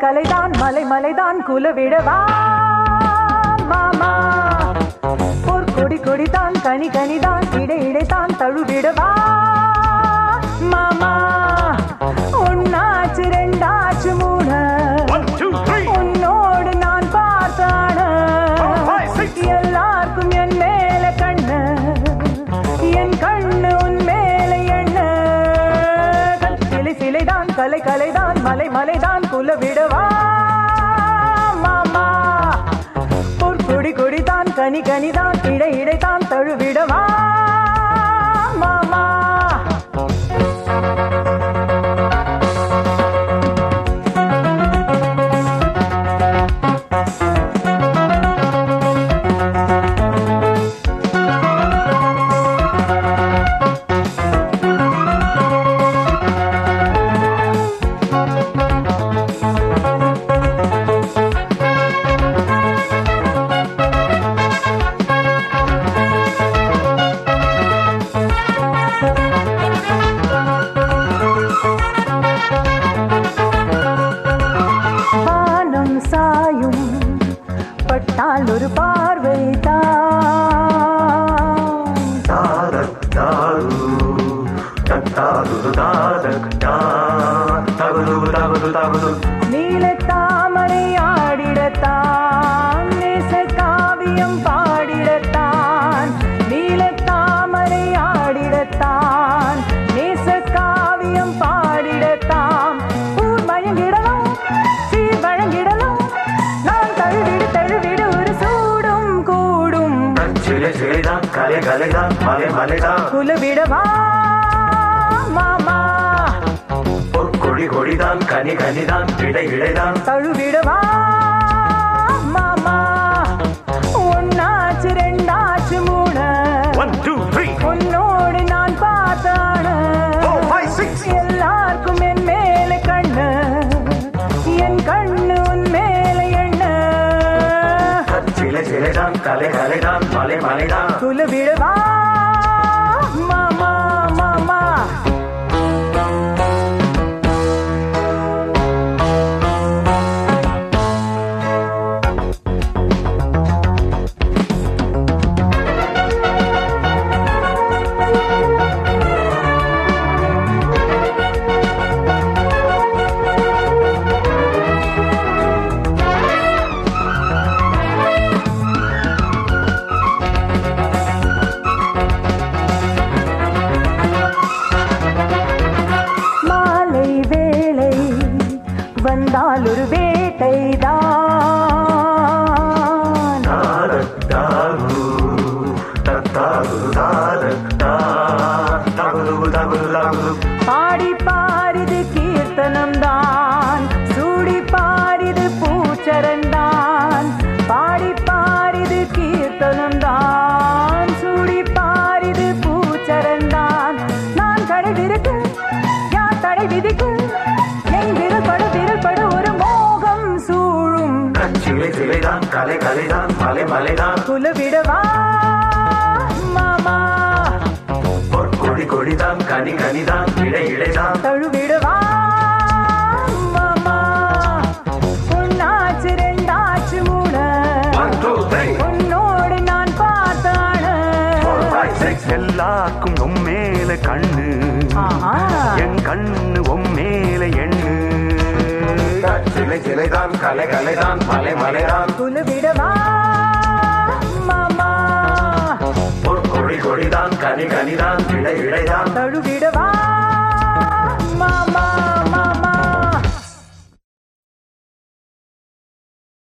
கலைதான் மலை மலைதான் குலவிடவா மாமா ஒரு கொடி கொடிதான் கனி கனிதான் இடை இடைதான் தழுவிடவா மாமா ஒன்னாச்சு ரெண்டாச்சு மூணு One, two, three. உன்னோடு நான் பார்த்தான Four, five, six. எல்லாருக்கும் என் மேல கண்ணு என் கண்ணு உன் மேல எண்ணு சிலை சிலைதான் கலை கலைதான் மலை மலைதான் குலவிடவா மாமா ஒரு கொடி கொடிதான் கனி கனிதான் இடை இடைதான் தழுவிடவா மாமா வானம் சாயும் பட்டால் ஒரு பார்வை தான் தாரக் தாரு தத்தாரு தாரக் தா தகுது தகுது தகுது நீல தாமரை ஆடிடத்தான் நேச காவியம் பாடிடத்தான் நீல தாமரை ஆடிடத்தான் நேச காவியம் பாடிடத்தான் ஊர் மயங்கிடலாம் சீர் வழங்கிடலாம் நான் தழுவிடு தழுவிடு ஒரு சூடும் கூடும் சிலை சிலைதான் கலை கலைதான் மலை மலைதான் குலவிடவா மாமா ஒரு கொடி கொடிதான் கனி கனிதான் இடை இடைதான் தழுவிடவா மாமா ஒன்னாச்சு ரெண்டாச்சு மூணு ஒன் டூ த்ரீ உன்னோடு நான் பார்த்தான Four, five, six. எல்லாருக்கும் என் மேல கண்ணு என் கண்ணு உன் மேல எண்ண சிலை சிலைதான் கலை கலைதான் மலை மலைதான் குலவிடவா மாமா மாமா மாலை வேளை வந்தால் ஒரு வேட்டைதான் தாரக் தாரு தத்தாரு தாரக் தா தகுது தகுது தகுது பாடி பாரிது கீர்த்தனம் தான் சூடி பாரிது பூச்சரந்தான் பாடி பாரிது கீர்த்தனம் தான் சூடி பாரிது பூச்சரந்தான் நான் கடை விருக்கு யார் தடை விதிக்கு என் விரல் படு விரல் படு ஒரு மோகம் சூழும் சிலை சிலைதான் கலை கலைதான் மலை மலைதான் குலவிடவா மாமா ஒரு கொடி கொடிதான் கனி கனிதான் இடை இடைதான் தழுவிடவா மாமா ஒன்னாச்சு ரெண்டாச்சு மூணு ஒன் டூ த்ரீ உன்னோடு நான் பார்த்தான ஃபோர் ஃபைவ் சிக்ஸ் எல்லாருக்கும் உம்மேல கண்ணு ஆஹா. என் கண்ணு உம்மேல எண்ணு சிலை சிலைதான் கலை கலைதான் மலை மலைதான் குலவிடவா மாமா ஒரு கொடி கொடிதான் கனி கனிதான் இடை இடைதான் தழுவிடவா